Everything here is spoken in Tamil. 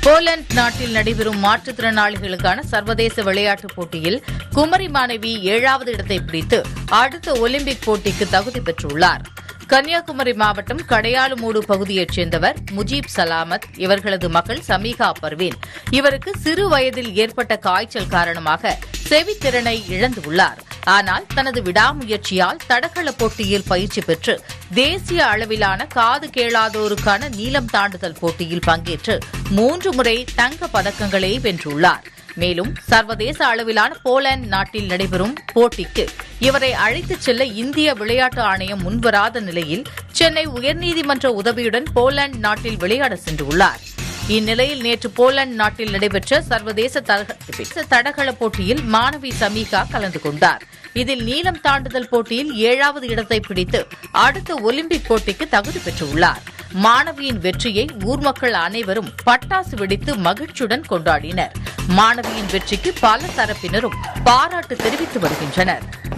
போலந்து நாட்டில் நடைபெறும் மாற்றுத்திறனாளிகளுக்கான சர்வதேச விளையாட்டுப் போட்டியில் குமரி மாணவி ஏழாவது இடத்தை பிடித்து அடுத்த ஒலிம்பிக் போட்டிக்கு தகுதி பெற்றுள்ளார் கன்னியாகுமரி மாவட்டம் கடையாலுமூடு பகுதியைச் சேர்ந்தவர் முஜீப் சலாமத் இவர்களது மகள் சமீகா பர்வீன் இவருக்கு சிறு வயதில் ஏற்பட்ட காய்ச்சல் காரணமாக செவித்திறனை இழந்துள்ளார் ஆனால் தனது விடாமுயற்சியால் தடகள போட்டியில் பயிற்சி பெற்று தேசிய அளவிலான காது கேளாதோருக்கான நீளம் தாண்டுதல் போட்டியில் பங்கேற்று மூன்று முறை தங்க பதக்கங்களை வென்றுள்ளார் மேலும் சர்வதேச அளவிலான போலாந்து நாட்டில் நடைபெறும் போட்டிக்கு இவரை அழைத்துச் செல்ல இந்திய விளையாட்டு ஆணையம் முன்வராத நிலையில் சென்னை உயர்நீதிமன்ற உதவியுடன் போலாந்து நாட்டில் விளையாட சென்றுள்ளார் இந்நிலையில் நேற்று போலந்து நாட்டில் நடைபெற்ற சர்வதேச தடக- தடகள போட்டியில் மாணவி சமீகா கலந்து கொண்டார் இதில் நீளம் தாண்டுதல் போட்டியில் ஏழாவது இடத்தை பிடித்து அடுத்த ஒலிம்பிக் போட்டிக்கு தகுதி பெற்றுள்ளார் மாணவியின் வெற்றியை ஊர் மக்கள் அனைவரும் பட்டாசு வெடித்து மகிழ்ச்சியுடன் கொண்டாடினர் மாணவியின் வெற்றிக்கு பல தரப்பினரும் பாராட்டு தெரிவித்து வருகின்றனர்